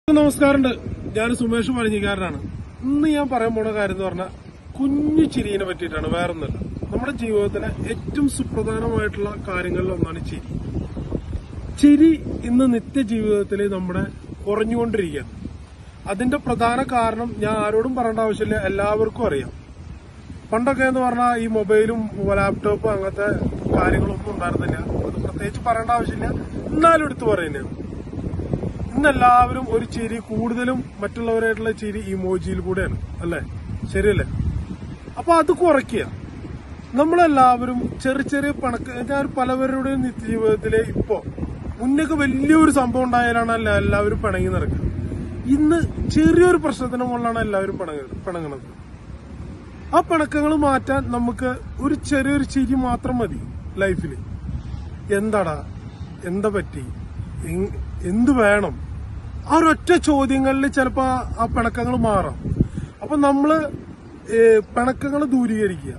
നമസ്കാരമുണ്ട് ഞാൻ സുമേഷ് പഴഞ്ഞിക്കാരനാണ് ഇന്ന് ഞാൻ പറയാൻ പോണ കാര്യം എന്ന് പറഞ്ഞാൽ കുഞ്ഞു ചിരിയെ പറ്റിയിട്ടാണ് വേറൊന്നല്ല നമ്മുടെ ജീവിതത്തിലെ ഏറ്റവും സുപ്രധാനമായിട്ടുള്ള കാര്യങ്ങളിൽ ഒന്നാണ് ചിരി ചിരി ഇന്ന് നിത്യജീവിതത്തിൽ നമ്മുടെ കുറഞ്ഞുകൊണ്ടിരിക്കുകയാണ് അതിന്റെ പ്രധാന കാരണം ഞാൻ ആരോടും പറയേണ്ട ആവശ്യമില്ല എല്ലാവർക്കും അറിയാം പണ്ടൊക്കെ എന്ന് പറഞ്ഞാൽ ഈ മൊബൈലും ലാപ്ടോപ്പും അങ്ങനത്തെ കാര്യങ്ങളൊന്നും ഉണ്ടായിരുന്നില്ല അത് പ്രത്യേകിച്ച് പറയേണ്ട ആവശ്യമില്ല എന്നാലും എടുത്തു പറയുന്നതാണ് ഇന്ന് എല്ലാവരും ഒരു ചിരി കൂടുതലും മറ്റുള്ളവരായിട്ടുള്ള ചിരി ഇമോജിയിൽ കൂടെയാണ് അല്ലേ ശരിയല്ലേ അപ്പൊ അത് കുറയ്ക്കുക നമ്മളെല്ലാവരും ചെറിയ ചെറിയ പണക്ക് ഞാൻ പലവരുടെയും നിത്യജീവിതത്തിലെ ഇപ്പോ മുന്നൊക്കെ വലിയൊരു സംഭവം ഉണ്ടായാലാണ് അല്ല എല്ലാവരും പിണങ്ങി നടക്കുക ഇന്ന് ചെറിയൊരു പ്രശ്നത്തിന് മുകളിലാണ് എല്ലാവരും പിണങ്ങ- പിണങ്ങണത് ആ പിണക്കങ്ങൾ മാറ്റാൻ നമുക്ക് ഒരു ചെറിയൊരു ചിരി മാത്രം മതി ലൈഫിൽ എന്താടാ എന്താ പറ്റി എങ്- എന്ത് വേണം ആ ഒരൊറ്റ ചോദ്യങ്ങളിൽ ചിലപ്പോ ആ- ആ പിണക്കങ്ങൾ മാറാം അപ്പൊ നമ്മള് പിണക്കങ്ങൾ ദൂരീകരിക്കുക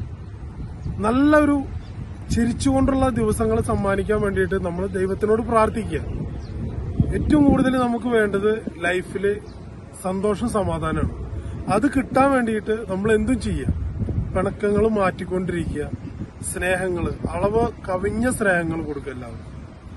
നല്ലൊരു ചിരിച്ചുകൊണ്ടുള്ള ദിവസങ്ങൾ സമ്മാനിക്കാൻ വേണ്ടിയിട്ട് നമ്മൾ ദൈവത്തിനോട് പ്രാർത്ഥിക്കുക ഏറ്റവും കൂടുതൽ നമുക്ക് വേണ്ടത് ലൈഫിൽ സന്തോഷം സമാധാനമാണ് അത് കിട്ടാൻ വേണ്ടിയിട്ട് നമ്മൾ എന്തും ചെയ്യുക പിണക്കങ്ങൾ മാറ്റിക്കൊണ്ടിരിക്കുക സ്നേഹങ്ങൾ അളവ് കവിഞ്ഞ സ്നേഹങ്ങൾ കൊടുക്കുക എല്ലാവരും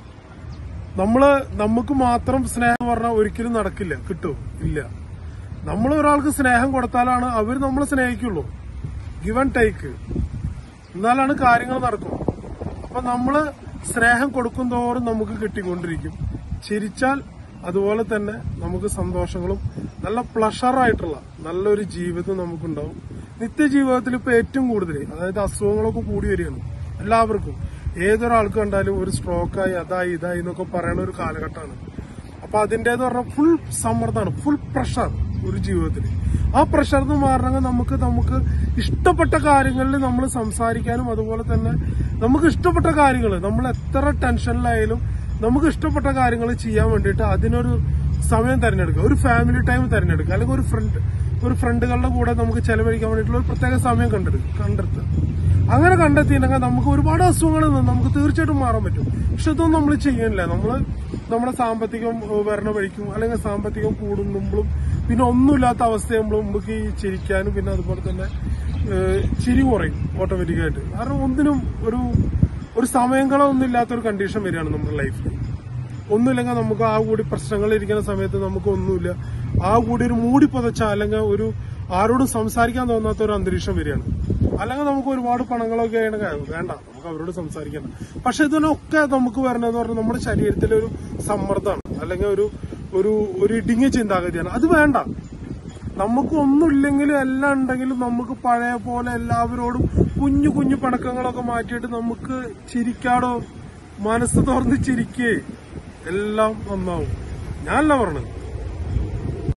നമ്മള് നമുക്ക് മാത്രം സ്നേഹം പറഞ്ഞാൽ ഒരിക്കലും നടക്കില്ല കിട്ടുമോ ഇല്ല നമ്മൾ ഒരാൾക്ക് സ്നേഹം കൊടുത്താലാണ് അവർ നമ്മളെ സ്നേഹിക്കുള്ളൂ ഗിവ് ആൻഡ് ടേക്ക് എന്നാലാണ് കാര്യങ്ങൾ നടക്കും അപ്പൊ നമ്മള് സ്നേഹം കൊടുക്കും തോറും നമുക്ക് കിട്ടിക്കൊണ്ടിരിക്കും ചിരിച്ചാൽ അതുപോലെ തന്നെ നമുക്ക് സന്തോഷങ്ങളും നല്ല പ്ലഷറായിട്ടുള്ള നല്ലൊരു ജീവിതം നമുക്കുണ്ടാവും നിത്യജീവിതത്തിൽ ഇപ്പൊ ഏറ്റവും കൂടുതൽ അതായത് അസുഖങ്ങളൊക്കെ കൂടി വരികയാണ് എല്ലാവർക്കും ഏതൊരാൾക്ക് കണ്ടാലും ഒരു സ്ട്രോക്കായി അതായി ഇതായി എന്നൊക്കെ പറയുന്ന ഒരു കാലഘട്ടമാണ് അപ്പൊ അതിന്റേന്ന് പറഞ്ഞാൽ ഫുൾ സമ്മർദ്ദമാണ് ഫുൾ പ്രഷർ ഒരു ജീവിതത്തിൽ ആ പ്രഷർ എന്ന് മാറണമെങ്കിൽ നമുക്ക് നമുക്ക് ഇഷ്ടപ്പെട്ട കാര്യങ്ങളിൽ നമ്മൾ സംസാരിക്കാനും അതുപോലെ തന്നെ നമുക്ക് ഇഷ്ടപ്പെട്ട കാര്യങ്ങൾ നമ്മൾ എത്ര ടെൻഷനിലായാലും നമുക്ക് ഇഷ്ടപ്പെട്ട കാര്യങ്ങൾ ചെയ്യാൻ വേണ്ടിയിട്ട് അതിനൊരു സമയം തിരഞ്ഞെടുക്കുക ഒരു ഫാമിലി ടൈം തിരഞ്ഞെടുക്കുക അല്ലെങ്കിൽ ഒരു ഫ്രണ്ട് ഒരു ഫ്രണ്ടുകളുടെ കൂടെ നമുക്ക് ചെലവഴിക്കാൻ വേണ്ടിയിട്ടുള്ള ഒരു പ്രത്യേക സമയം കണ്ടെടുക്കുക കണ്ടെത്തുക അങ്ങനെ കണ്ടെത്തിയിട്ടുണ്ടെങ്കിൽ നമുക്ക് ഒരുപാട് അസുഖങ്ങളിൽ നിന്ന് നമുക്ക് തീർച്ചയായിട്ടും മാറാൻ പറ്റും പക്ഷെ ഇതൊന്നും നമ്മൾ ചെയ്യണില്ല നമ്മൾ നമ്മുടെ സാമ്പത്തികം ഏഹ്, വരണ വഴിക്കും അല്ലെങ്കിൽ സാമ്പത്തികം കൂടുമ്പോഴും പിന്നെ ഒന്നുമില്ലാത്ത അവസ്ഥയാകുമ്പോഴും നമുക്ക് ഈ ചിരിക്കാനും പിന്നെ അതുപോലെ തന്നെ ഏഹ്, ചിരി കുറയും ഓട്ടോമാറ്റിക്കായിട്ട് കാരണം ഒന്നിനും ഒരു ഒരു സമയങ്ങളൊന്നും ഇല്ലാത്ത ഒരു കണ്ടീഷൻ വരികയാണ് നമ്മുടെ ലൈഫിൽ ഒന്നുമില്ലെങ്കിൽ നമുക്ക് ആ കൂടി പ്രശ്നങ്ങൾ ഇരിക്കുന്ന സമയത്ത് നമുക്ക് ഒന്നുമില്ല ആ കൂടി ഒരു മൂടി പുതച്ച അല്ലെങ്കിൽ ഒരു ആരോടും സംസാരിക്കാൻ തോന്നാത്ത ഒരു അന്തരീക്ഷം വരികയാണ് അല്ലെങ്കിൽ നമുക്ക് ഒരുപാട് പണങ്ങളൊക്കെ ആണെങ്കിൽ വേണ്ട നമുക്ക് അവരോട് സംസാരിക്കണം പക്ഷെ ഇതിനൊക്കെ നമുക്ക് വരണത് പറഞ്ഞാൽ നമ്മുടെ ശരീരത്തിലെ ഒരു സമ്മർദ്ദമാണ് അല്ലെങ്കിൽ ഒരു ഒരു ഒരു ഇടുങ്ങിയ ചിന്താഗതിയാണ് അത് വേണ്ട നമുക്ക് ഒന്നുമില്ലെങ്കിലും എല്ലാം ഉണ്ടെങ്കിലും നമുക്ക് പഴയ പോലെ എല്ലാവരോടും കുഞ്ഞു കുഞ്ഞു പണക്കങ്ങളൊക്കെ മാറ്റിയിട്ട് നമുക്ക് ചിരിക്കാടോ മനസ്സ് തുറന്ന് ചിരിക്കേ എല്ലാം നന്നാവും ഞാനല്ല പറഞ്ഞത്